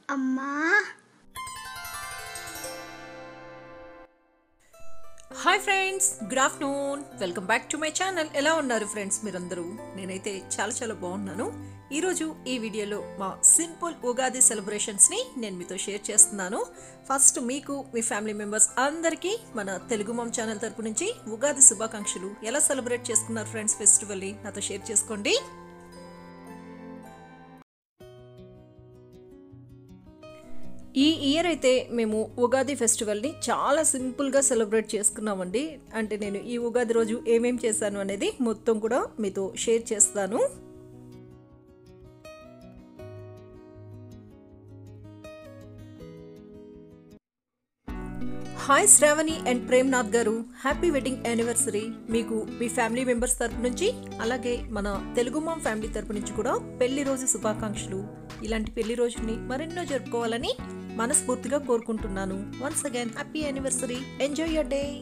అమ్మా hi friends good afternoon welcome back to my channel ఎలా ఉన్నారు ఫ్రెండ్స్ మీరందరూ నేనైతే చాలా చాలా బాగున్నాను ఈరోజు ఈ వీడియోలో మా సింపుల్ ఉగాది సెలబ్రేషన్స్ని నేను మీతో షేర్ చేస్తున్నాను ఫస్ట్ మీకు మీ ఫ్యామిలీ మెంబర్స్ అందరికీ మన తెలుగు మామ్ ఛానల్ తరపు నుంచి ఉగాది శుభాకాంక్షలు ఎలా సెలబ్రేట్ చేసుకున్నారు ఫ్రెండ్స్ ఫెస్టివల్ని నాతో షేర్ చేసుకోండి ఈ ఇయర్ అయితే మేము ఉగాది ఫెస్టివల్ని చాలా సింపుల్గా సెలబ్రేట్ చేసుకున్నామండి అంటే నేను ఈ ఉగాది రోజు ఏమేం చేశాను అనేది మొత్తం కూడా మీతో షేర్ చేస్తాను హాయ్ శ్రావణి అండ్ ప్రేమ్నాథ్ గారు హ్యాపీ వెడ్డింగ్ యానివర్సరీ మీకు మీ ఫ్యామిలీ మెంబర్స్ తరపు నుంచి అలాగే మన తెలుగు మామ్ ఫ్యామిలీ తరపు నుంచి కూడా పెళ్లి రోజు శుభాకాంక్షలు ఇలాంటి పెళ్లి రోజుని మరెన్నో జరుపుకోవాలని మనస్ఫూర్తిగా కోరుకుంటున్నాను once again happy anniversary enjoy your day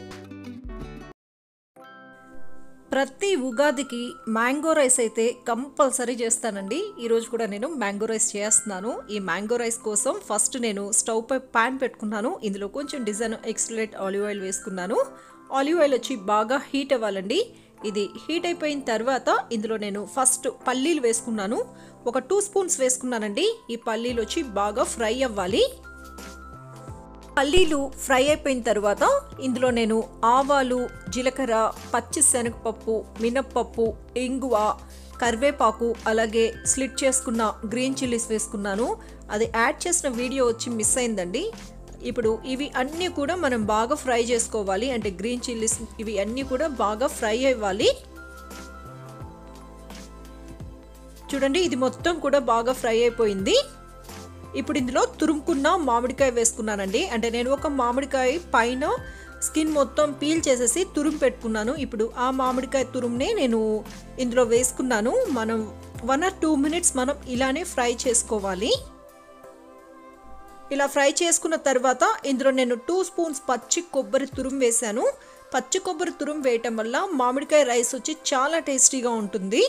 ప్రతి ఉగాదికి మ్యాంగో రైస్ అయితే కంపల్సరీ చేస్తానండి ఈరోజు కూడా నేను మ్యాంగో రైస్ చేస్తున్నాను ఈ మ్యాంగో రైస్ కోసం ఫస్ట్ నేను స్టవ్ పై ప్యాన్ పెట్టుకున్నాను ఇందులో కొంచెం డిజైన్ ఎక్స్ట్రేట్ ఆలివ్ ఆయిల్ వేసుకున్నాను ఆలివ్ ఆయిల్ వచ్చి బాగా హీట్ అవ్వాలండి ఇది హీట్ అయిపోయిన తర్వాత ఇందులో నేను ఫస్ట్ పల్లీలు వేసుకున్నాను ఒక టూ స్పూన్స్ వేసుకున్నానండి ఈ పల్లీలు వచ్చి బాగా ఫ్రై అవ్వాలి పల్లీలు ఫ్రై అయిపోయిన తర్వాత ఇందులో నేను ఆవాలు జీలకర్ర పచ్చి శనగపప్పు మినప్పప్పు ఇంగువ కరివేపాకు అలాగే స్లిట్ చేసుకున్న గ్రీన్ చిల్లీస్ వేసుకున్నాను అది యాడ్ చేసిన వీడియో వచ్చి మిస్ అయిందండి ఇప్పుడు ఇవి అన్నీ కూడా మనం బాగా ఫ్రై చేసుకోవాలి అంటే గ్రీన్ చిల్లీస్ ఇవి అన్నీ కూడా బాగా ఫ్రై అవ్వాలి చూడండి ఇది మొత్తం కూడా బాగా ఫ్రై అయిపోయింది ఇప్పుడు ఇందులో తురుముకున్న మామిడికాయ వేసుకున్నానండి అంటే నేను ఒక మామిడికాయ పైన స్కిన్ మొత్తం పీల్ చేసేసి తురుము పెట్టుకున్నాను ఇప్పుడు ఆ మామిడికాయ తురుమునే నేను ఇందులో వేసుకున్నాను మనం వన్ ఆర్ టూ మినిట్స్ మనం ఇలానే ఫ్రై చేసుకోవాలి ఇలా ఫ్రై చేసుకున్న తర్వాత ఇందులో నేను టూ స్పూన్స్ పచ్చి కొబ్బరి తురుము వేశాను పచ్చి కొబ్బరి తురుము వేయటం వల్ల మామిడికాయ రైస్ వచ్చి చాలా టేస్టీగా ఉంటుంది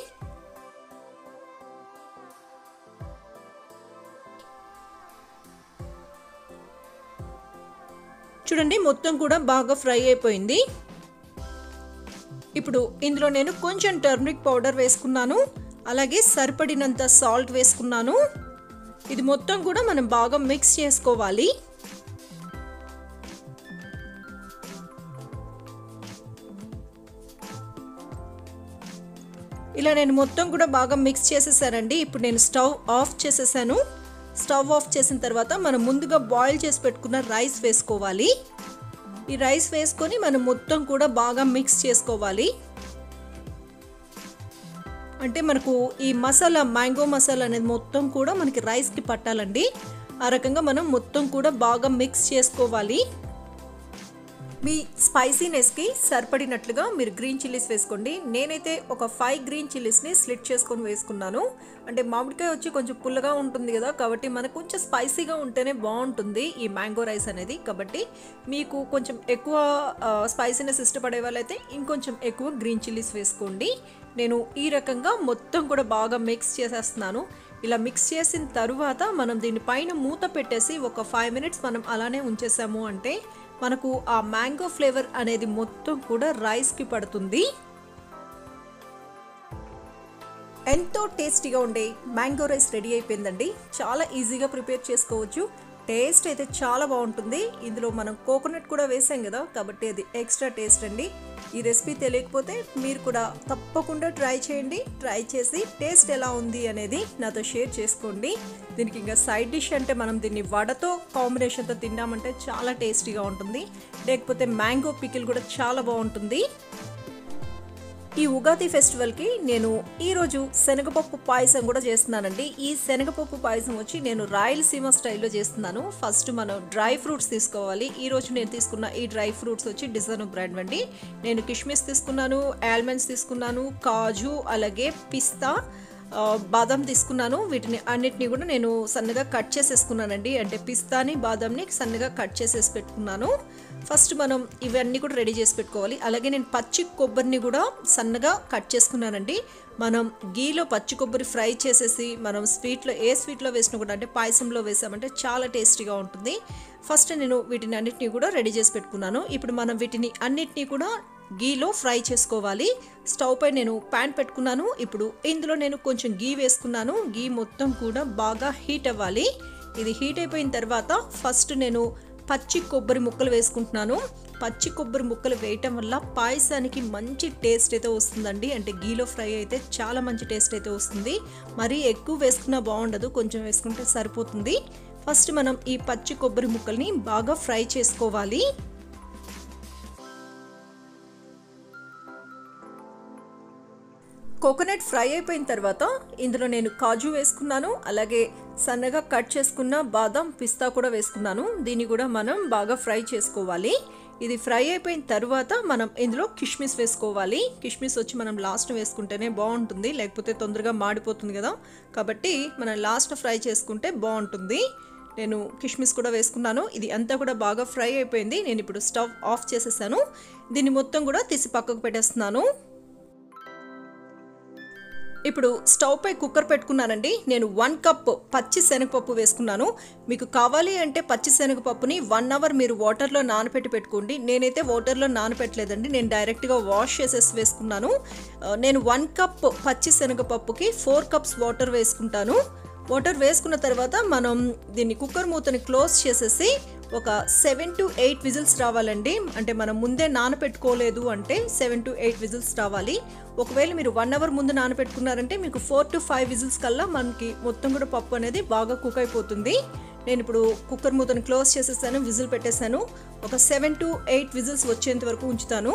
చూడండి మొత్తం కూడా బాగా ఫ్రై అయిపోయింది ఇప్పుడు ఇందులో నేను కొంచెం టర్మరిక్ పౌడర్ వేసుకున్నాను అలాగే సరిపడినంత సాల్ట్ వేసుకున్నాను ఇది మొత్తం కూడా మనం బాగా మిక్స్ చేసుకోవాలి ఇలా నేను మొత్తం కూడా బాగా మిక్స్ చేసేసానండి ఇప్పుడు నేను స్టవ్ ఆఫ్ చేసేసాను స్టవ్ ఆఫ్ చేసిన తర్వాత మనం ముందుగా బాయిల్ చేసి పెట్టుకున్న రైస్ వేసుకోవాలి ఈ రైస్ వేసుకొని మనం మొత్తం కూడా బాగా మిక్స్ చేసుకోవాలి అంటే మనకు ఈ మసాలా మ్యాంగో మసాలా అనేది మొత్తం కూడా మనకి రైస్కి పట్టాలండి ఆ రకంగా మనం మొత్తం కూడా బాగా మిక్స్ చేసుకోవాలి మీ స్పైసీనెస్కి సరిపడినట్లుగా మీరు గ్రీన్ చిల్లీస్ వేసుకోండి నేనైతే ఒక ఫైవ్ గ్రీన్ చిల్లీస్ని స్లిట్ చేసుకొని వేసుకున్నాను అంటే మామిడికాయ వచ్చి కొంచెం పుల్లగా ఉంటుంది కదా కాబట్టి మనకు కొంచెం స్పైసీగా ఉంటేనే బాగుంటుంది ఈ మ్యాంగో రైస్ అనేది కాబట్టి మీకు కొంచెం ఎక్కువ స్పైసీనెస్ ఇష్టపడే వాళ్ళైతే ఇంకొంచెం ఎక్కువ గ్రీన్ చిల్లీస్ వేసుకోండి నేను ఈ రకంగా మొత్తం కూడా బాగా మిక్స్ చేసేస్తున్నాను ఇలా మిక్స్ చేసిన తరువాత మనం దీని పైన మూత పెట్టేసి ఒక ఫైవ్ మినిట్స్ మనం అలానే ఉంచేసాము అంటే మనకు ఆ మ్యాంగో ఫ్లేవర్ అనేది మొత్తం కూడా రైస్కి పడుతుంది ఎంతో టేస్టీగా ఉండే మ్యాంగో రైస్ రెడీ అయిపోయిందండి చాలా ఈజీగా ప్రిపేర్ చేసుకోవచ్చు టేస్ట్ అయితే చాలా బాగుంటుంది ఇందులో మనం కోకోనట్ కూడా వేసాం కదా కాబట్టి అది ఎక్స్ట్రా టేస్ట్ అండి ఈ రెసిపీ తెలియకపోతే మీరు కూడా తప్పకుండా ట్రై చేయండి ట్రై చేసి టేస్ట్ ఎలా ఉంది అనేది నాతో షేర్ చేసుకోండి దీనికి ఇంకా సైడ్ డిష్ అంటే మనం దీన్ని వడతో కాంబినేషన్తో తిన్నామంటే చాలా టేస్టీగా ఉంటుంది లేకపోతే మ్యాంగో పికిల్ కూడా చాలా బాగుంటుంది ఈ ఉగాది ఫెస్టివల్కి నేను ఈరోజు శనగపప్పు పాయసం కూడా చేస్తున్నానండి ఈ శనగపప్పు పాయసం వచ్చి నేను రాయలసీమ స్టైల్లో చేస్తున్నాను ఫస్ట్ మనం డ్రై ఫ్రూట్స్ తీసుకోవాలి ఈరోజు నేను తీసుకున్న ఈ డ్రై ఫ్రూట్స్ వచ్చి డిజైన్ బ్రాండ్ అండి నేను కిష్మిస్ తీసుకున్నాను ఆల్మండ్స్ తీసుకున్నాను కాజు అలాగే పిస్తా బాదం తీసుకున్నాను వీటిని అన్నిటిని కూడా నేను సన్నగా కట్ చేసేసుకున్నానండి అంటే పిస్తాని బాదంని సన్నగా కట్ చేసేసి పెట్టుకున్నాను ఫస్ట్ మనం ఇవన్నీ కూడా రెడీ చేసి పెట్టుకోవాలి అలాగే నేను పచ్చి కొబ్బరిని కూడా సన్నగా కట్ చేసుకున్నానండి మనం గీలో పచ్చి కొబ్బరి ఫ్రై చేసేసి మనం స్వీట్లో ఏ స్వీట్లో వేసినా కూడా అంటే పాయసంలో వేసామంటే చాలా టేస్టీగా ఉంటుంది ఫస్ట్ నేను వీటిని అన్నిటినీ కూడా రెడీ చేసి పెట్టుకున్నాను ఇప్పుడు మనం వీటిని అన్నిటినీ కూడా గీలో ఫ్రై చేసుకోవాలి స్టవ్ పై నేను ప్యాన్ పెట్టుకున్నాను ఇప్పుడు ఇందులో నేను కొంచెం గీ వేసుకున్నాను గీ మొత్తం కూడా బాగా హీట్ అవ్వాలి ఇది హీట్ అయిపోయిన తర్వాత ఫస్ట్ నేను పచ్చి కొబ్బరి ముక్కలు వేసుకుంటున్నాను పచ్చి కొబ్బరి ముక్కలు వేయటం వల్ల పాయసానికి మంచి టేస్ట్ అయితే వస్తుందండి అంటే గీలో ఫ్రై అయితే చాలా మంచి టేస్ట్ అయితే వస్తుంది మరీ ఎక్కువ వేసుకున్నా బాగుండదు కొంచెం వేసుకుంటే సరిపోతుంది ఫస్ట్ మనం ఈ పచ్చి కొబ్బరి ముక్కల్ని బాగా ఫ్రై చేసుకోవాలి కోకోనట్ ఫ్రై అయిపోయిన తర్వాత ఇందులో నేను కాజు వేసుకున్నాను అలాగే సన్నగా కట్ చేసుకున్న బాదం పిస్తా కూడా వేసుకున్నాను దీన్ని కూడా మనం బాగా ఫ్రై చేసుకోవాలి ఇది ఫ్రై అయిపోయిన తర్వాత మనం ఇందులో కిష్మిస్ వేసుకోవాలి కిష్మిస్ వచ్చి మనం లాస్ట్ వేసుకుంటేనే బాగుంటుంది లేకపోతే తొందరగా మాడిపోతుంది కదా కాబట్టి మనం లాస్ట్ ఫ్రై చేసుకుంటే బాగుంటుంది నేను కిష్మిస్ కూడా వేసుకున్నాను ఇది అంతా కూడా బాగా ఫ్రై అయిపోయింది నేను ఇప్పుడు స్టవ్ ఆఫ్ చేసేసాను దీన్ని మొత్తం కూడా తీసి పక్కకు పెట్టేస్తున్నాను ఇప్పుడు స్టవ్ పై కుక్కర్ పెట్టుకున్నానండి నేను వన్ కప్ పచ్చి శనగపప్పు వేసుకున్నాను మీకు కావాలి అంటే పచ్చి శనగపప్పుని వన్ అవర్ మీరు వాటర్లో నానబెట్టి పెట్టుకోండి నేనైతే వాటర్లో నానబెట్టలేదండి నేను డైరెక్ట్గా వాష్ చేసేసి వేసుకున్నాను నేను వన్ కప్ పచ్చి శనగపప్పుకి ఫోర్ కప్స్ వాటర్ వేసుకుంటాను వాటర్ వేసుకున్న తర్వాత మనం దీన్ని కుక్కర్ మూతని క్లోజ్ చేసేసి ఒక సెవెన్ టు ఎయిట్ విజిల్స్ రావాలండి అంటే మనం ముందే నానపెట్టుకోలేదు అంటే సెవెన్ టు ఎయిట్ విజిల్స్ రావాలి ఒకవేళ మీరు వన్ అవర్ ముందు నానపెట్టుకున్నారంటే మీకు ఫోర్ టు ఫైవ్ విజిల్స్ కల్లా మనకి మొత్తం కూడా పప్పు అనేది బాగా కుక్ అయిపోతుంది నేను ఇప్పుడు కుక్కర్ మూతను క్లోజ్ చేసేసాను విజిల్ పెట్టేశాను ఒక సెవెన్ టు ఎయిట్ విజిల్స్ వచ్చేంత వరకు ఉంచుతాను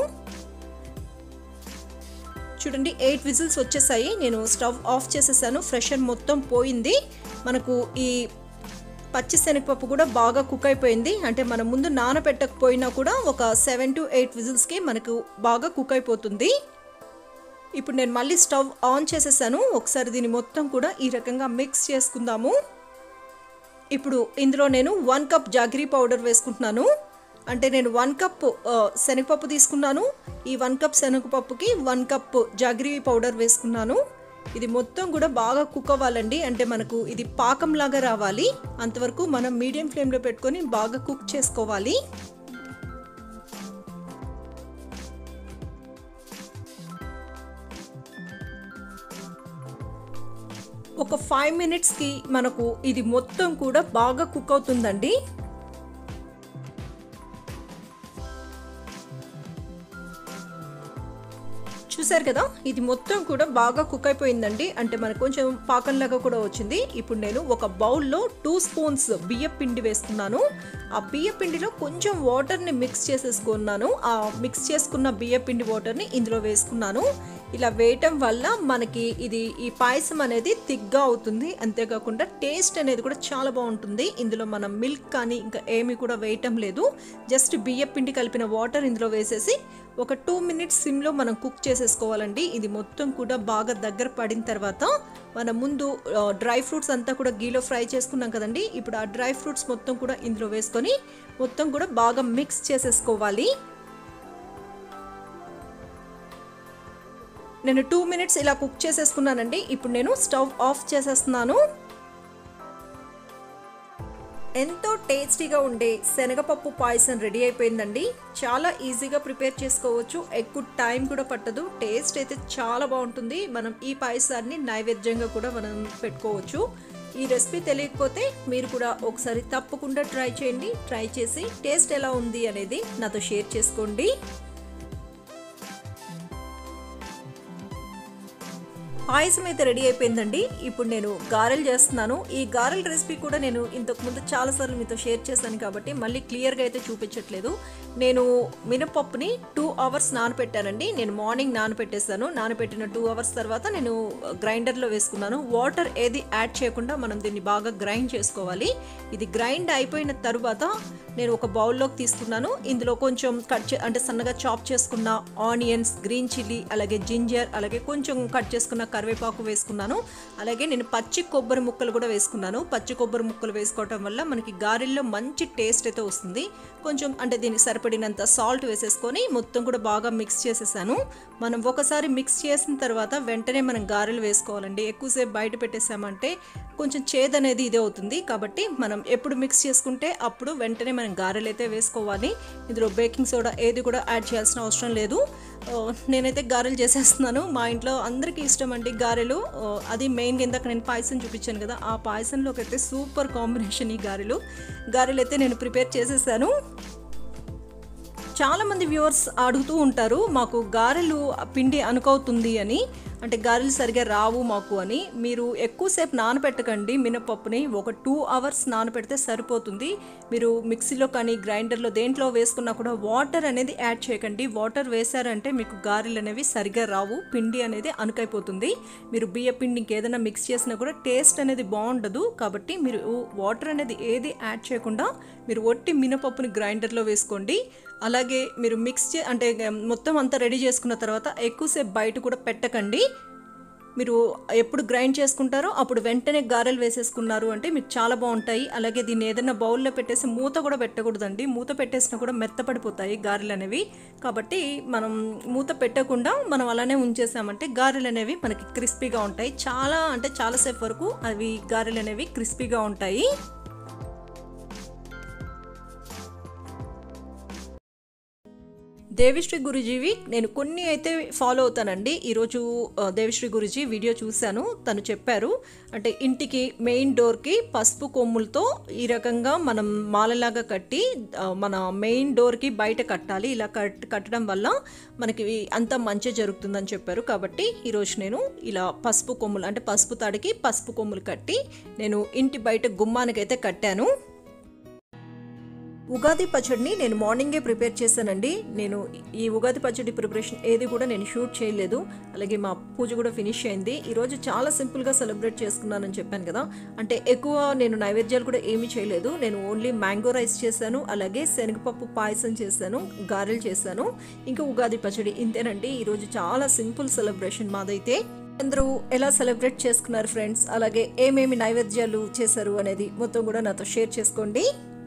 చూడండి ఎయిట్ విజిల్స్ వచ్చేసాయి నేను స్టవ్ ఆఫ్ చేసేసాను ఫ్రెషర్ మొత్తం పోయింది మనకు ఈ పచ్చి శనగపప్పు కూడా బాగా కుక్ అయిపోయింది అంటే మనం ముందు నానబెట్టకపోయినా కూడా ఒక సెవెన్ టు ఎయిట్ విజిల్స్కి మనకు బాగా కుక్ అయిపోతుంది ఇప్పుడు నేను మళ్ళీ స్టవ్ ఆన్ చేసేసాను ఒకసారి దీన్ని మొత్తం కూడా ఈ రకంగా మిక్స్ చేసుకుందాము ఇప్పుడు ఇందులో నేను వన్ కప్ జాగ్రీ పౌడర్ వేసుకుంటున్నాను అంటే నేను వన్ కప్ శనగపప్పు తీసుకున్నాను ఈ వన్ కప్ శనగపప్పుకి వన్ కప్ జాగ్రీ పౌడర్ వేసుకున్నాను ఇది మొత్తం కూడా బాగా కుక్ అవ్వాలండి అంటే మనకు ఇది పాకంలాగా రావాలి అంతవరకు మనం మీడియం ఫ్లేమ్లో పెట్టుకొని బాగా కుక్ చేసుకోవాలి ఒక ఫైవ్ మినిట్స్కి మనకు ఇది మొత్తం కూడా బాగా కుక్ అవుతుందండి చూసారు కదా ఇది మొత్తం కూడా బాగా కుక్ అయిపోయిందండి అంటే మనకు కొంచెం పాకంలాగా కూడా వచ్చింది ఇప్పుడు నేను ఒక బౌల్లో టూ స్పూన్స్ బియ్య పిండి వేసుకున్నాను ఆ బియ్య పిండిలో కొంచెం వాటర్ని మిక్స్ చేసేసుకున్నాను ఆ మిక్స్ చేసుకున్న బియ్య పిండి వాటర్ని ఇందులో వేసుకున్నాను ఇలా వేయటం వల్ల మనకి ఇది ఈ పాయసం అనేది తిగ్గా అవుతుంది అంతేకాకుండా టేస్ట్ అనేది కూడా చాలా బాగుంటుంది ఇందులో మనం మిల్క్ కానీ ఇంకా ఏమి కూడా వేయటం లేదు జస్ట్ బియ్య పిండి కలిపిన వాటర్ ఇందులో వేసేసి ఒక టూ మినిట్స్ సిమ్లో మనం కుక్ చేసేసుకోవాలండి ఇది మొత్తం కూడా బాగా దగ్గర పడిన తర్వాత మనం ముందు డ్రై ఫ్రూట్స్ అంతా కూడా గీలో ఫ్రై చేసుకున్నాం కదండి ఇప్పుడు ఆ డ్రై ఫ్రూట్స్ మొత్తం కూడా ఇందులో వేసుకొని మొత్తం కూడా బాగా మిక్స్ చేసేసుకోవాలి నేను టూ మినిట్స్ ఇలా కుక్ చేసేసుకున్నానండి ఇప్పుడు నేను స్టవ్ ఆఫ్ చేసేస్తున్నాను ఎంతో టేస్టీగా ఉండే శనగపప్పు పాయసం రెడీ అయిపోయిందండి చాలా ఈజీగా ప్రిపేర్ చేసుకోవచ్చు ఎక్కువ టైం కూడా పట్టదు టేస్ట్ అయితే చాలా బాగుంటుంది మనం ఈ పాయసాన్ని నైవేద్యంగా కూడా మనం పెట్టుకోవచ్చు ఈ రెసిపీ తెలియకపోతే మీరు కూడా ఒకసారి తప్పకుండా ట్రై చేయండి ట్రై చేసి టేస్ట్ ఎలా ఉంది అనేది నాతో షేర్ చేసుకోండి పాయసం అయితే రెడీ అయిపోయిందండి ఇప్పుడు నేను గారెలు చేస్తున్నాను ఈ గారెల రెసిపీ కూడా నేను ఇంతకుముందు చాలాసార్లు మీతో షేర్ చేశాను కాబట్టి మళ్ళీ క్లియర్గా అయితే చూపించట్లేదు నేను మినపప్పుని టూ అవర్స్ నానపెట్టానండి నేను మార్నింగ్ నానపెట్టేశాను నానపెట్టిన టూ అవర్స్ తర్వాత నేను గ్రైండర్లో వేసుకున్నాను వాటర్ ఏది యాడ్ చేయకుండా మనం దీన్ని బాగా గ్రైండ్ చేసుకోవాలి ఇది గ్రైండ్ అయిపోయిన తర్వాత నేను ఒక బౌల్లోకి తీసుకున్నాను ఇందులో కొంచెం కట్ చే అంటే సన్నగా చాప్ చేసుకున్న ఆనియన్స్ గ్రీన్ చిల్లీ అలాగే జింజర్ అలాగే కొంచెం కట్ చేసుకున్న కరివేపాకు వేసుకున్నాను అలాగే నేను పచ్చి కొబ్బరి ముక్కలు కూడా వేసుకున్నాను పచ్చి కొబ్బరి ముక్కలు వేసుకోవటం వల్ల మనకి గారెల్లో మంచి టేస్ట్ అయితే వస్తుంది కొంచెం అంటే దీనికి సరిపడినంత సాల్ట్ వేసేసుకొని మొత్తం కూడా బాగా మిక్స్ చేసేసాను మనం ఒకసారి మిక్స్ చేసిన తర్వాత వెంటనే మనం గారెలు వేసుకోవాలండి ఎక్కువసేపు బయట పెట్టేసామంటే కొంచెం చేదు అనేది ఇదే అవుతుంది కాబట్టి మనం ఎప్పుడు మిక్స్ చేసుకుంటే అప్పుడు వెంటనే మనం గారెలు అయితే వేసుకోవాలి ఇందులో బేకింగ్ సోడా ఏది కూడా యాడ్ చేయాల్సిన అవసరం లేదు ఆ, నేనైతే గారెలు చేసేస్తున్నాను మా ఇంట్లో అందరికీ ఇష్టం అండి గారెలు ఆ, అది మెయిన్ ఇందాక నేను పాయసం చూపించాను కదా ఆ పాయసంలోకి అయితే సూపర్ కాంబినేషన్ ఈ గారెలు గారెలు అయితే నేను ప్రిపేర్ చేసేసాను చాలా మంది వ్యూవర్స్ అడుగుతూ ఉంటారు మాకు గారెలు పిండి అనుకవుతుంది అని అంటే గారెలు సరిగా రావు మాకు అని మీరు ఎక్కువసేపు నానబెట్టకండి మినపప్పుని ఒక టూ అవర్స్ నానబెడితే సరిపోతుంది మీరు మిక్సీలో కానీ గ్రైండర్లో దేంట్లో వేసుకున్నా కూడా వాటర్ అనేది యాడ్ చేయకండి వాటర్ వేశారంటే మీకు గారెలు అనేవి సరిగా రావు పిండి అనేది అనుకైపోతుంది మీరు బియ్య పిండి ఇంకేదైనా మిక్స్ చేసినా కూడా టేస్ట్ అనేది బాగుండదు కాబట్టి మీరు వాటర్ అనేది ఏది యాడ్ చేయకుండా మీరు ఒట్టి మినపప్పుని గ్రైండర్లో వేసుకోండి అలాగే మీరు మిక్స్ చే అంటే మొత్తం అంతా రెడీ చేసుకున్న తర్వాత ఎక్కువసేపు బయట కూడా పెట్టకండి మీరు ఎప్పుడు గ్రైండ్ చేసుకుంటారో అప్పుడు వెంటనే గారెలు వేసేసుకున్నారు అంటే మీకు చాలా బాగుంటాయి అలాగే దీన్ని ఏదైనా బౌల్లో పెట్టేసి మూత కూడా పెట్టకూడదండి మూత పెట్టేసినా కూడా మెత్తపడిపోతాయి గారెలు అనేవి కాబట్టి మనం మూత పెట్టకుండా మనం అలానే ఉంచేసామంటే గారెలు అనేవి మనకి క్రిస్పీగా ఉంటాయి చాలా అంటే చాలాసేపు వరకు అవి గారెలు అనేవి క్రిస్పీగా ఉంటాయి దేవిశ్రీ గురుజీవి నేను కొన్ని అయితే ఫాలో అవుతానండి ఈరోజు ఆ, దేవిశ్రీ గురుజీ వీడియో చూశాను తను చెప్పారు అంటే ఇంటికి మెయిన్ డోర్కి పసుపు కొమ్ములతో ఈ రకంగా మనం మాలలాగా కట్టి ఆ, మన మెయిన్ డోర్కి బయట కట్టాలి ఇలా కట్ కట్టడం వల్ల మనకి అంతా మంచి జరుగుతుందని చెప్పారు కాబట్టి ఈరోజు నేను ఇలా పసుపు కొమ్ములు అంటే పసుపు తాడికి పసుపు కొమ్ములు కట్టి నేను ఇంటి బయట గుమ్మానికైతే కట్టాను ఉగాది పచ్చడిని నేను మార్నింగే ప్రిపేర్ చేశానండి నేను ఈ ఉగాది పచ్చడి ప్రిపరేషన్ ఏది కూడా నేను షూట్ చేయలేదు అలాగే మా పూజ కూడా ఫినిష్ అయింది ఈరోజు చాలా సింపుల్గా సెలబ్రేట్ చేసుకున్నానని చెప్పాను కదా అంటే ఎక్కువ నేను నైవేద్యాలు కూడా ఏమీ చేయలేదు నేను ఓన్లీ మ్యాంగో రైస్ చేశాను అలాగే శనగపప్పు పాయసం చేశాను గారెలు చేశాను ఇంకా ఉగాది పచ్చడి ఇంతేనండి ఈరోజు చాలా సింపుల్ సెలబ్రేషన్ మాదైతే అందరూ ఎలా సెలబ్రేట్ చేసుకున్నారు ఫ్రెండ్స్ అలాగే ఏమేమి నైవేద్యాలు చేశారు అనేది మొత్తం కూడా నాతో షేర్ చేసుకోండి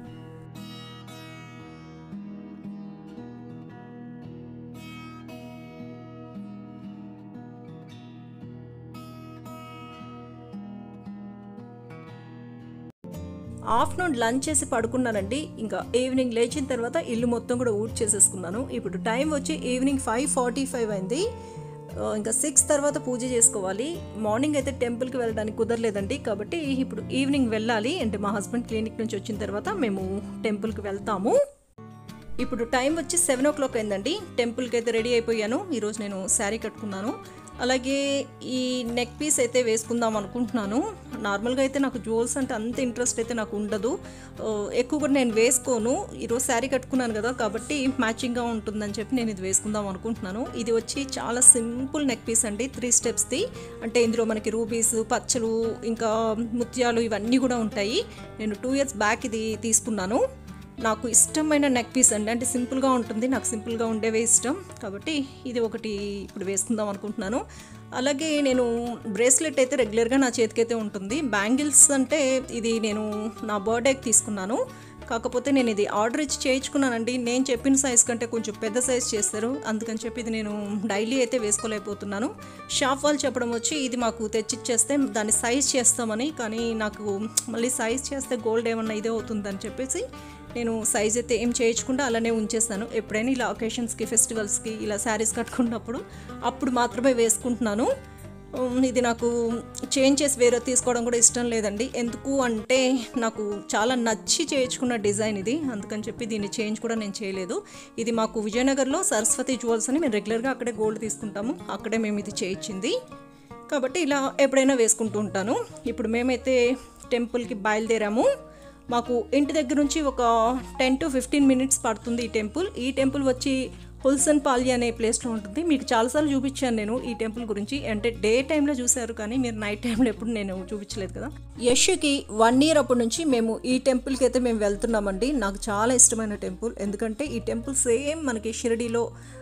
ఆఫ్టర్నూన్ లంచ్ చేసి పడుకున్నానండి ఇంకా ఈవినింగ్ లేచిన తర్వాత ఇల్లు మొత్తం కూడా ఊడ్ చేసేసుకున్నాను ఇప్పుడు టైం వచ్చి ఈవినింగ్ ఫైవ్ ఫార్టీ ఫైవ్ అయింది ఆ, ఇంకా సిక్స్ తర్వాత పూజ చేసుకోవాలి మార్నింగ్ అయితే టెంపుల్కి వెళ్ళడానికి కుదరలేదండి కాబట్టి ఇప్పుడు ఈవినింగ్ వెళ్ళాలి అంటే మా హస్బెండ్ క్లినిక్ నుంచి వచ్చిన తర్వాత మేము టెంపుల్కి వెళ్తాము ఇప్పుడు టైం వచ్చి సెవెన్ ఓ క్లాక్ అయిందండి టెంపుల్కి అయితే రెడీ అయిపోయాను ఈరోజు నేను శారీ కట్టుకున్నాను అలాగే ఈ నెక్ పీస్ అయితే వేసుకుందాం అనుకుంటున్నాను నార్మల్గా అయితే నాకు జ్యువెల్స్ అంటే అంత ఇంట్రెస్ట్ అయితే నాకు ఉండదు ఆ, ఎక్కువ కూడా నేను వేసుకోను ఈరోజు శారీ కట్టుకున్నాను కదా కాబట్టి మ్యాచింగ్గా ఉంటుందని చెప్పి నేను ఇది వేసుకుందాం అనుకుంటున్నాను ఇది వచ్చి చాలా సింపుల్ నెక్ పీస్ అండి త్రీ స్టెప్స్ది అంటే ఇందులో మనకి రూబీస్ పచ్చలు ఇంకా ముత్యాలు ఇవన్నీ కూడా ఉంటాయి నేను టూ ఇయర్స్ బ్యాక్ ఇది తీసుకున్నాను నాకు ఇష్టమైన నెక్ పీస్ అండి అంటే సింపుల్గా ఉంటుంది నాకు సింపుల్గా ఉండేవే ఇష్టం కాబట్టి ఇది ఒకటి ఇప్పుడు వేసుకుందాం అనుకుంటున్నాను అలాగే నేను బ్రేస్లెట్ అయితే రెగ్యులర్గా నా చేతికైతే ఉంటుంది బ్యాంగిల్స్ అంటే ఇది నేను నా బర్త్డేకి తీసుకున్నాను కాకపోతే నేను ఇది ఆర్డర్ ఇచ్చి చేయించుకున్నానండి నేను చెప్పిన సైజ్ కంటే కొంచెం పెద్ద సైజ్ చేస్తారు అందుకని చెప్పి ఇది నేను డైలీ అయితే వేసుకోలేకపోతున్నాను షాప్ వాళ్ళు చెప్పడం వచ్చి ఇది మాకు తెచ్చిచ్చేస్తే దాన్ని సైజ్ చేస్తామని కానీ నాకు మళ్ళీ సైజ్ చేస్తే గోల్డ్ ఏమన్నా ఇదే అవుతుందని చెప్పేసి నేను సైజ్ అయితే ఏం చేయించకుండా అలానే ఉంచేస్తాను ఎప్పుడైనా ఇలా ఒకేషన్స్కి ఫెస్టివల్స్కి ఇలా శారీస్ కట్టుకున్నప్పుడు అప్పుడు మాత్రమే వేసుకుంటున్నాను ఉమ్, ఇది నాకు చేంజ్ చేసి వేరే తీసుకోవడం కూడా ఇష్టం లేదండి ఎందుకు అంటే నాకు చాలా నచ్చి చేయించుకున్న డిజైన్ ఇది అందుకని చెప్పి దీన్ని చేంజ్ కూడా నేను చేయలేదు ఇది మాకు విజయనగర్లో సరస్వతి జ్యువెల్స్ అని మేము రెగ్యులర్గా అక్కడే గోల్డ్ తీసుకుంటాము అక్కడే మేము ఇది చేయించింది కాబట్టి ఇలా ఎప్పుడైనా వేసుకుంటూ ఉంటాను ఇప్పుడు మేమైతే టెంపుల్కి బయలుదేరాము మాకు ఇంటి దగ్గర నుంచి ఒక టెన్ టు ఫిఫ్టీన్ మినిట్స్ పడుతుంది ఈ టెంపుల్ ఈ టెంపుల్ వచ్చి హుల్సన్ పాలి అనే ప్లేస్లో ఉంటుంది మీకు చాలాసార్లు చూపించాను నేను ఈ టెంపుల్ గురించి అంటే డే టైంలో చూశారు కానీ మీరు నైట్ టైంలో ఎప్పుడు నేను చూపించలేదు కదా యష్కి వన్ ఇయర్ అప్పటి నుంచి మేము ఈ టెంపుల్కి అయితే మేము వెళ్తున్నామండి నాకు చాలా ఇష్టమైన టెంపుల్ ఎందుకంటే ఈ టెంపుల్ సేమ్ మనకి షిరిడీలో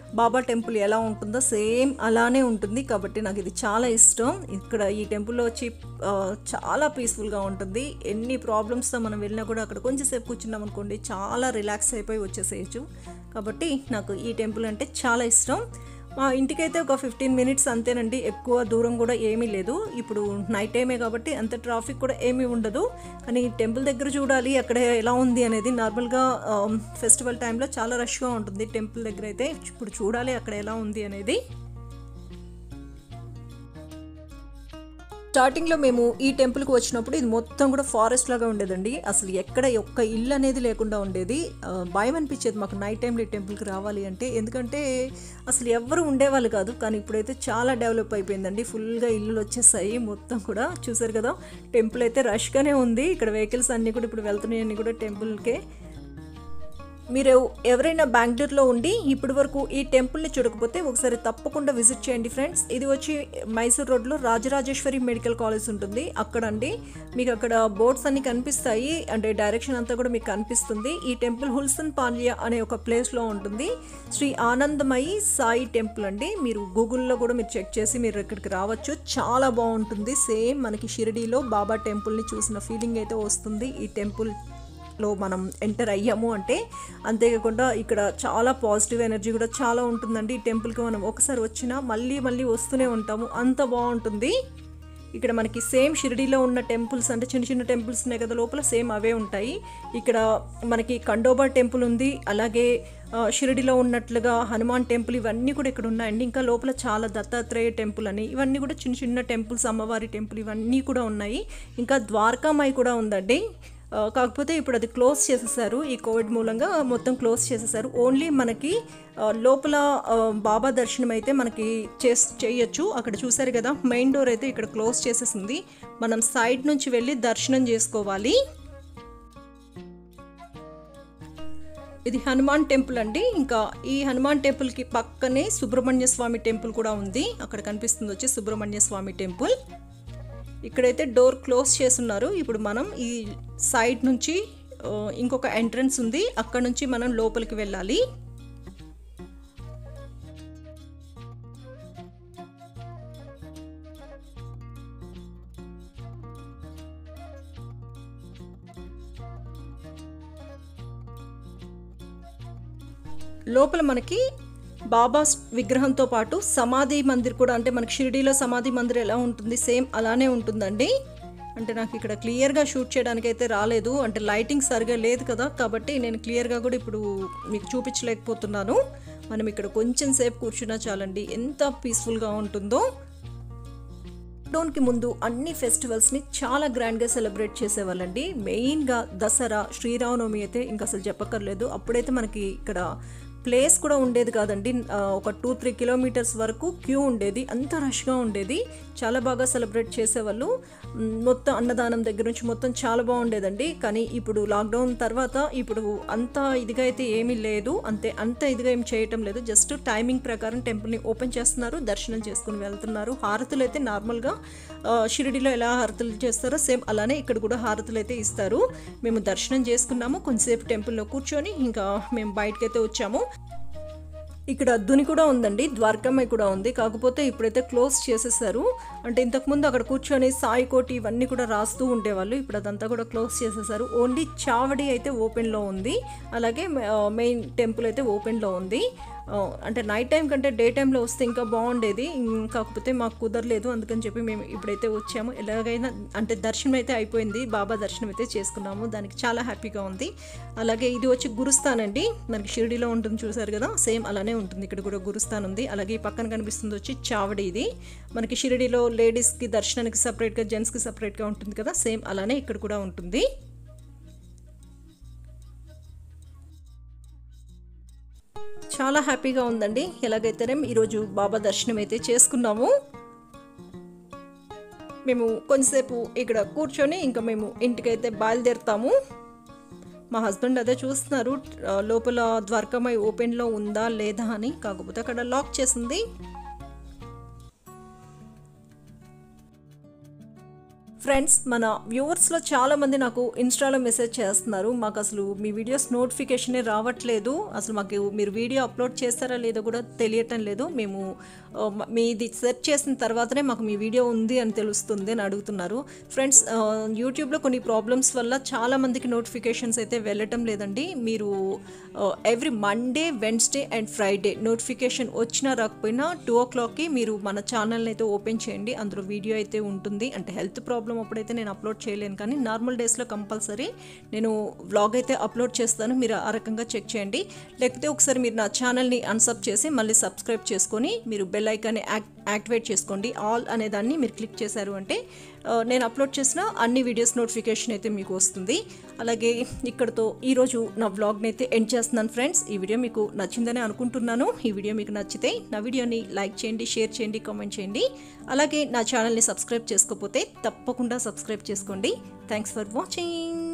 బాబా టెంపుల్ ఎలా ఉంటుందో సేమ్ అలానే ఉంటుంది కాబట్టి నాకు ఇది చాలా ఇష్టం ఇక్కడ ఈ టెంపుల్లో వచ్చి ఆ, చాలా పీస్ఫుల్గా ఉంటుంది ఎన్ని ప్రాబ్లమ్స్తో మనం వెళ్ళినా కూడా అక్కడ కొంచెంసేపు కూర్చున్నాం అనుకోండి చాలా రిలాక్స్ అయిపోయి వచ్చేసేయచ్చు కాబట్టి నాకు ఈ టెంపుల్ అంటే చాలా ఇష్టం మా ఇంటికైతే ఒక ఫిఫ్టీన్ మినిట్స్ అంతేనండి ఎక్కువ దూరం కూడా ఏమీ లేదు ఇప్పుడు నైట్ టైమే కాబట్టి అంత ట్రాఫిక్ కూడా ఏమీ ఉండదు కానీ టెంపుల్ దగ్గర చూడాలి అక్కడ ఎలా ఉంది అనేది నార్మల్గా ఫెస్టివల్ టైంలో చాలా రష్గా ఉంటుంది టెంపుల్ దగ్గర అయితే ఇప్పుడు చూడాలి అక్కడ ఎలా ఉంది అనేది స్టార్టింగ్లో మేము ఈ టెంపుల్కి వచ్చినప్పుడు ఇది మొత్తం కూడా ఫారెస్ట్ లాగా ఉండేదండి అసలు ఎక్కడ ఒక్క ఇల్లు అనేది లేకుండా ఉండేది ఆ, భయం అనిపించేది మాకు నైట్ టైంలో ఈ టెంపుల్కి రావాలి అంటే ఎందుకంటే అసలు ఎవ్వరు ఉండేవాళ్ళు కాదు కానీ ఇప్పుడైతే చాలా డెవలప్ అయిపోయిందండి ఫుల్గా ఇల్లులు వచ్చేసాయి మొత్తం కూడా చూసారు కదా టెంపుల్ అయితే రష్గానే ఉంది ఇక్కడ వెహికల్స్ అన్నీ కూడా ఇప్పుడు వెళ్తున్నాయి అన్నీ కూడా టెంపుల్కే మీరు ఎవరైనా బెంగళూరులో ఉండి ఇప్పటి వరకు ఈ టెంపుల్ని చూడకపోతే ఒకసారి తప్పకుండా విజిట్ చేయండి ఫ్రెండ్స్ ఇది వచ్చి మైసూర్ రోడ్లో రాజరాజేశ్వరి మెడికల్ కాలేజ్ ఉంటుంది అక్కడ అండి మీకు అక్కడ బోర్డ్స్ అన్ని కనిపిస్తాయి అంటే డైరెక్షన్ అంతా కూడా మీకు కనిపిస్తుంది ఈ టెంపుల్ హుల్సన్ పాల్య అనే ఒక ప్లేస్లో ఉంటుంది శ్రీ ఆనందమయి సాయి టెంపుల్ అండి మీరు గూగుల్లో కూడా మీరు చెక్ చేసి మీరు ఇక్కడికి రావచ్చు చాలా బాగుంటుంది సేమ్ మనకి షిరిడీలో బాబా టెంపుల్ని చూసిన ఫీలింగ్ అయితే వస్తుంది ఈ టెంపుల్ లో మనం ఎంటర్ అయ్యాము అంటే అంతేకాకుండా ఇక్కడ చాలా పాజిటివ్ ఎనర్జీ కూడా చాలా ఉంటుందండి ఈ టెంపుల్కి మనం ఒకసారి వచ్చినా మళ్ళీ మళ్ళీ వస్తూనే ఉంటాము అంత బాగుంటుంది ఇక్కడ మనకి సేమ్ షిరిడీలో ఉన్న టెంపుల్స్ అంటే చిన్న చిన్న టెంపుల్స్ ఉన్నాయి కదా లోపల సేమ్ అవే ఉంటాయి ఇక్కడ మనకి కండోబా టెంపుల్ ఉంది అలాగే ఆ, షిరిడిలో ఉన్నట్లుగా హనుమాన్ టెంపుల్ ఇవన్నీ కూడా ఇక్కడ ఉన్నాయండి ఇంకా లోపల చాలా దత్తాత్రేయ టెంపుల్ అని ఇవన్నీ కూడా చిన్న చిన్న టెంపుల్స్ అమ్మవారి టెంపుల్ ఇవన్నీ కూడా ఉన్నాయి ఇంకా ద్వారకామాయి కూడా ఉందండి ఆ, కాకపోతే ఇప్పుడు అది క్లోజ్ చేసేసారు ఈ కోవిడ్ మూలంగా మొత్తం క్లోజ్ చేసేసారు ఓన్లీ మనకి ఆ, లోపల ఆ, బాబా దర్శనం అయితే మనకి చేస్ చేయొచ్చు అక్కడ చూసారు కదా మెయిన్ డోర్ అయితే ఇక్కడ క్లోజ్ చేసేసింది మనం సైడ్ నుంచి వెళ్ళి దర్శనం చేసుకోవాలి ఇది హనుమాన్ టెంపుల్ అండి ఇంకా ఈ హనుమాన్ టెంపుల్కి పక్కనే సుబ్రహ్మణ్య స్వామి టెంపుల్ కూడా ఉంది అక్కడ కనిపిస్తుంది వచ్చి సుబ్రహ్మణ్య స్వామి టెంపుల్ ఇక్కడైతే డోర్ క్లోజ్ చేస్తున్నారు ఇప్పుడు మనం ఈ సైడ్ నుంచి ఆ, ఇంకొక ఎంట్రన్స్ ఉంది అక్కడ నుంచి మనం లోపలికి వెళ్ళాలి లోపల మనకి బాబా స్- విగ్రహంతో పాటు సమాధి మందిర్ కూడా అంటే మనకి షిరిడీలో సమాధి మందిర్ ఎలా ఉంటుంది సేమ్ అలానే ఉంటుందండి అంటే నాకు ఇక్కడ క్లియర్గా షూట్ చేయడానికి అయితే రాలేదు అంటే లైటింగ్ సరిగా లేదు కదా కాబట్టి నేను క్లియర్గా కూడా ఇప్పుడు మీకు చూపించలేకపోతున్నాను మనం ఇక్కడ కొంచెం సేపు కూర్చున్నా చాలండి ఎంత పీస్ఫుల్గా ఉంటుందో లాక్డౌన్కి ముందు అన్ని ఫెస్టివల్స్ని చాలా గ్రాండ్గా సెలబ్రేట్ చేసేవాళ్ళండి మెయిన్గా దసరా శ్రీరామనవమి అయితే ఇంకా అసలు చెప్పక్కర్లేదు అప్పుడైతే మనకి ఇక్కడ ప్లేస్ కూడా ఉండేది కాదండి ఆ, ఒక టూ త్రీ కిలోమీటర్స్ వరకు క్యూ ఉండేది అంత రష్గా ఉండేది చాలా బాగా సెలబ్రేట్ చేసేవాళ్ళు మ్, మొత్తం అన్నదానం దగ్గర నుంచి మొత్తం చాలా బాగుండేదండి కానీ ఇప్పుడు లాక్డౌన్ తర్వాత ఇప్పుడు అంత ఇదిగా అయితే ఏమీ లేదు అంతే అంత ఇదిగా ఏం చేయటం లేదు జస్ట్ టైమింగ్ ప్రకారం టెంపుల్ని ఓపెన్ చేస్తున్నారు దర్శనం చేసుకుని వెళ్తున్నారు హారతులు అయితే నార్మల్గా ఆ, షిరిడిలో ఎలా హారతులు చేస్తారో సేమ్ అలానే ఇక్కడ కూడా హారతులు అయితే ఇస్తారు మేము దర్శనం చేసుకున్నాము కొంతసేపు టెంపుల్లో కూర్చొని ఇంకా మేము బయటకైతే వచ్చాము ఇక్కడ దుని కూడా ఉందండి ద్వారకమ్మాయి కూడా ఉంది కాకపోతే ఇప్పుడైతే క్లోజ్ చేసేసారు అంటే ఇంతకుముందు అక్కడ కూర్చొని సాయి కోటి ఇవన్నీ కూడా రాస్తూ ఉండేవాళ్ళు ఇప్పుడు అదంతా కూడా క్లోజ్ చేసేసారు ఓన్లీ చావడి అయితే ఓపెన్లో ఉంది అలాగే మెయిన్ టెంపుల్ అయితే ఓపెన్లో ఉంది ఆ, అంటే నైట్ టైం కంటే డే టైంలో వస్తే ఇంకా బాగుండేది ఇం- కాకపోతే మాకు కుదరలేదు అందుకని చెప్పి మేము ఇప్పుడైతే వచ్చాము ఎలాగైనా అంటే దర్శనం అయితే అయిపోయింది బాబా దర్శనం అయితే చేసుకున్నాము దానికి చాలా హ్యాపీగా ఉంది అలాగే ఇది వచ్చి గురుస్థాన్ అండి మనకి షిరిడిలో ఉంటుంది చూసారు కదా సేమ్ అలానే ఉంటుంది ఇక్కడ కూడా గురుస్థాన్ ఉంది అలాగే ఈ పక్కన కనిపిస్తుంది వచ్చి చావడి ఇది మనకి షిరిడిలో లేడీస్కి దర్శనానికి సపరేట్గా జెంట్స్కి సపరేట్గా ఉంటుంది కదా సేమ్ అలానే ఇక్కడ కూడా ఉంటుంది చాలా హ్యాపీగా ఉందండి ఎలాగైతేనే ఈరోజు బాబా దర్శనం అయితే చేసుకున్నాము మేము కొంతసేపు ఇక్కడ కూర్చొని ఇంకా మేము ఇంటికైతే బయలుదేరుతాము మా హస్బెండ్ అదే చూస్తున్నారు ఆ, లోపల ద్వారకమై ఓపెన్లో ఉందా లేదా అని కాకపోతే అక్కడ లాక్ చేసింది ఫ్రెండ్స్ మన వ్యూవర్స్లో చాలామంది నాకు ఇన్స్టాలో మెసేజ్ చేస్తున్నారు మాకు అసలు మీ వీడియోస్ నోటిఫికేషనే రావట్లేదు అసలు మాకు మీరు వీడియో అప్లోడ్ చేస్తారా లేదో కూడా తెలియటం లేదు మేము ఆ, మ- మీది సెర్చ్ చేసిన తర్వాతనే మాకు మీ వీడియో ఉంది అని తెలుస్తుంది అని అడుగుతున్నారు ఫ్రెండ్స్ ఆ, యూట్యూబ్లో కొన్ని ప్రాబ్లమ్స్ వల్ల చాలామందికి నోటిఫికేషన్స్ అయితే వెళ్ళటం లేదండి మీరు every Monday Wednesday and Friday notification వచ్చినా రాకపోయినా టూ ఓ క్లాక్కి మీరు మన ఛానల్ని అయితే ఓపెన్ చేయండి అందులో వీడియో అయితే ఉంటుంది అంటే హెల్త్ ప్రాబ్లం అప్పుడైతే నేను అప్లోడ్ చేయలేను కానీ నార్మల్ డేస్లో కంపల్సరీ నేను వ్లాగ్ అయితే అప్లోడ్ చేస్తాను మీరు ఆ రకంగా చెక్ చేయండి లేకపోతే ఒకసారి మీరు నా ఛానల్ని అన్సబ్ చేసి మళ్ళీ సబ్స్క్రైబ్ చేసుకొని మీరు బెల్ ఐకాన్ని యాక్ యాక్టివేట్ చేసుకోండి ఆల్ అనే దాన్ని మీరు క్లిక్ చేశారు అంటే ఆ, నేను అప్లోడ్ చేసిన అన్ని వీడియోస్ నోటిఫికేషన్ అయితే మీకు వస్తుంది అలాగే ఇక్కడతో ఈరోజు నా వ్లాగ్ని అయితే ఎండ్ చేస్తున్నాను ఫ్రెండ్స్ ఈ వీడియో మీకు నచ్చిందని అనుకుంటున్నాను ఈ వీడియో మీకు నచ్చితే నా వీడియోని లైక్ చేయండి షేర్ చేయండి కామెంట్ చేయండి అలాగే నా ఛానల్ని సబ్స్క్రైబ్ చేసుకోకపోతే తప్పకుండా సబ్స్క్రైబ్ చేసుకోండి థ్యాంక్స్ ఫర్ వాచింగ్